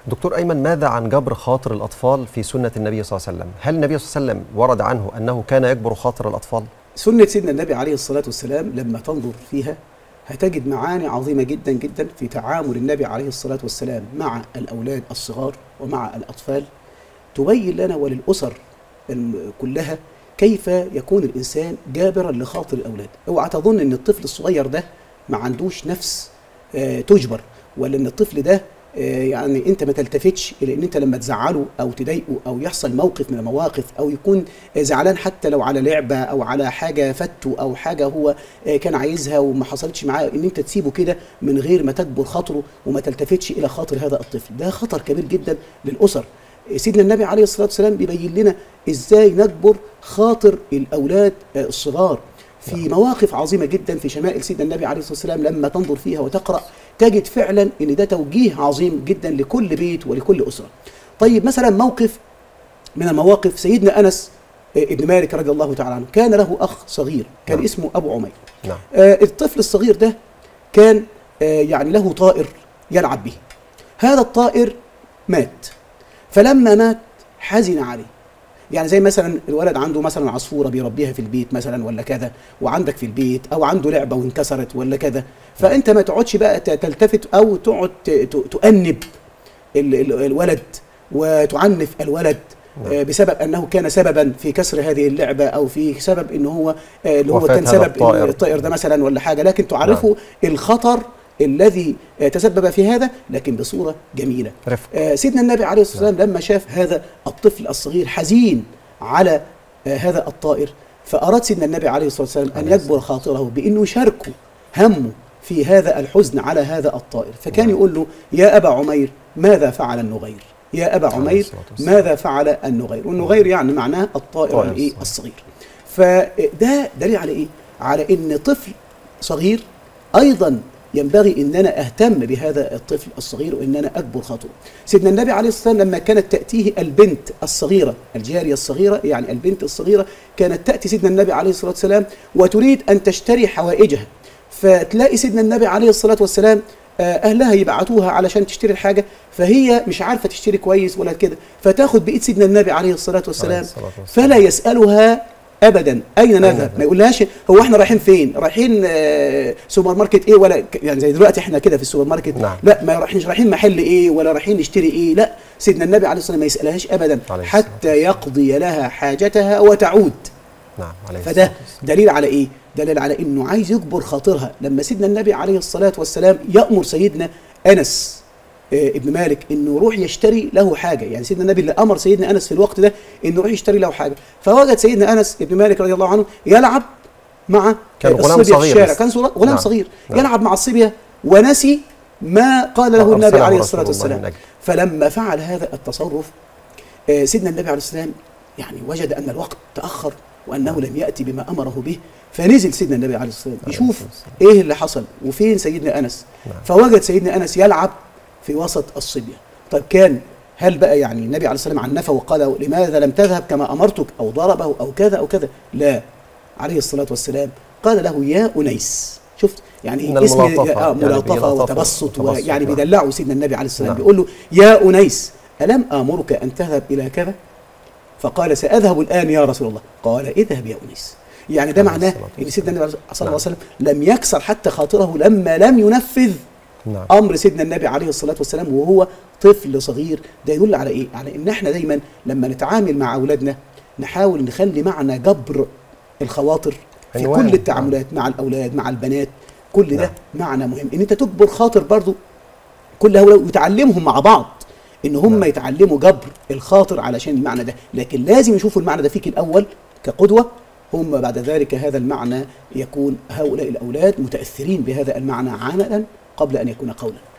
دكتور أيمن ماذا عن جبر خاطر الأطفال في سنة النبي صلى الله عليه وسلم هل النبي صلى الله عليه وسلم ورد عنه أنه كان يجبر خاطر الأطفال سنة سيدنا النبي عليه الصلاة والسلام لما تنظر فيها هتجد معاني عظيمة جدا جدا في تعامل النبي عليه الصلاة والسلام مع الأولاد الصغار ومع الأطفال تبين لنا وللأسر ال- كلها كيف يكون الإنسان جابرا لخاطر الأولاد اوعى تظن أن الطفل الصغير ده ما عندوش نفس آه، تجبر ولا أن الطفل ده آه، يعني انت ما تلتفتش الى ان انت لما تزعله او تضايقه او يحصل موقف من المواقف او يكون آه، زعلان حتى لو على لعبه او على حاجه فته او حاجه هو آه، كان عايزها وما حصلتش معاه ان انت تسيبه كده من غير ما تجبر خاطره وما تلتفتش الى خاطر هذا الطفل ده خطر كبير جدا للاسر سيدنا النبي عليه الصلاه والسلام بيبين لنا ازاي نجبر خاطر الاولاد آه، الصغار في مواقف عظيمه جدا في شمائل سيدنا النبي عليه الصلاه والسلام لما تنظر فيها وتقرا تجد فعلا ان ده توجيه عظيم جدا لكل بيت ولكل اسره. طيب مثلا موقف من المواقف سيدنا انس آه، ابن مالك رضي الله تعالى عنه كان له اخ صغير كان نعم. اسمه ابو عمير. نعم آه، الطفل الصغير ده كان آه، يعني له طائر يلعب به هذا الطائر مات فلما مات حزن عليه يعني زي مثلا الولد عنده مثلا عصفوره بيربيها في البيت مثلا ولا كذا وعندك في البيت او عنده لعبه وانكسرت ولا كذا فانت ما تقعدش بقى ت- تلتفت او تقعد ت- ت- تؤنب ال- ال- الولد وتعنف الولد نعم. آه، بسبب انه كان سببا في كسر هذه اللعبه او في سبب ان هو آه، اللي هو وفاة كان هذا سبب الطائر. الطائر ده مثلا ولا حاجه لكن تعرفه الخطر الذي آه، تسبب في هذا لكن بصوره جميله رفق آه، سيدنا النبي عليه الصلاه والسلام لما شاف هذا الطفل الصغير حزين على آه، هذا الطائر فاراد سيدنا النبي عليه الصلاه والسلام ان عليه يجبر خاطره بانه يشاركه همه في هذا الحزن على هذا الطائر فكان نعم. يقول له يا ابا عمير ماذا فعل النغير يا ابا عليه عمير الصلاة والسلام. ماذا فعل النغير والنغير يعني معناه الطائر طائر الايه الصغير. الصغير فده دليل على ايه على ان طفل صغير ايضا ينبغي ان انا اهتم بهذا الطفل الصغير وان انا اكبر خاطره. سيدنا النبي عليه الصلاه والسلام لما كانت تاتيه البنت الصغيره، الجاريه الصغيره يعني البنت الصغيره كانت تاتي سيدنا النبي عليه الصلاه والسلام وتريد ان تشتري حوائجها. فتلاقي سيدنا النبي عليه الصلاه والسلام آه، اهلها يبعتوها علشان تشتري الحاجه فهي مش عارفه تشتري كويس ولا كده فتاخد بايد سيدنا النبي عليه الصلاه عليه والسلام الصلاة والسلام. فلا يسالها ابدا اين نذهب نذهب؟ ما يقولهاش هو احنا رايحين فين رايحين آه، سوبر ماركت ايه ولا ك- يعني زي دلوقتي احنا كده في السوبر ماركت نعم. لا ما رايحين رايحين محل ايه ولا رايحين نشتري ايه لا سيدنا النبي عليه الصلاه والسلام ما يسالهاش ابدا عليه الصلاة حتى والسلام. يقضي لها حاجتها وتعود نعم عليه فده الصلاة والسلام. دليل على ايه دليل على انه عايز يجبر خاطرها لما سيدنا النبي عليه الصلاه والسلام يامر سيدنا انس آه، ابن مالك انه يروح يشتري له حاجه يعني سيدنا النبي اللي امر سيدنا انس في الوقت ده انه يروح يشتري له حاجه فوجد سيدنا انس ابن مالك رضي الله عنه يلعب مع كان آه، غلام الصبية صغير في الشارع بس. كان صغ- غلام نعم. صغير نعم. يلعب مع الصبيه ونسي ما قال له النبي أرسله عليه رسول الصلاه الله والسلام من أجله. فلما فعل هذا التصرف آه، سيدنا النبي عليه السلام يعني وجد ان الوقت تاخر وانه لم ياتي بما امره به فنزل سيدنا النبي عليه الصلاه والسلام عليه يشوف الصلاة والسلام. ايه اللي حصل وفين سيدنا انس نعم. فوجد سيدنا انس يلعب في وسط الصبيه طيب كان هل بقى يعني النبي عليه الصلاه والسلام عنفه وقال لماذا لم تذهب كما امرتك او ضربه او كذا او كذا لا عليه الصلاه والسلام قال له يا انيس شفت يعني من اسم الملاطفة، آه يعني ملاطفه بيلطفه وتبسط وتبسط، ويعني نعم. بيدلعه سيدنا النبي عليه الصلاه والسلام نعم. بيقول له يا انيس الم امرك ان تذهب الى كذا فقال ساذهب الان يا رسول الله قال اذهب يا انيس يعني ده عليه معناه الصلاة ان سيدنا النبي صلى الله عليه نعم. وسلم لم يكسر حتى خاطره لما لم ينفذ نعم امر سيدنا النبي عليه الصلاه والسلام وهو طفل صغير ده يدل على ايه على ان احنا دايما لما نتعامل مع اولادنا نحاول نخلي معنى جبر الخواطر في عنوان. كل التعاملات مع الاولاد مع البنات كل ده نعم. معنى مهم ان انت تجبر خاطر برضو كل هؤلاء وتعلمهم مع بعض ان هم نعم. يتعلموا جبر الخاطر علشان المعنى ده لكن لازم يشوفوا المعنى ده فيك الاول كقدوه هم بعد ذلك هذا المعنى يكون هؤلاء الاولاد متاثرين بهذا المعنى عملا قبل ان يكون قولا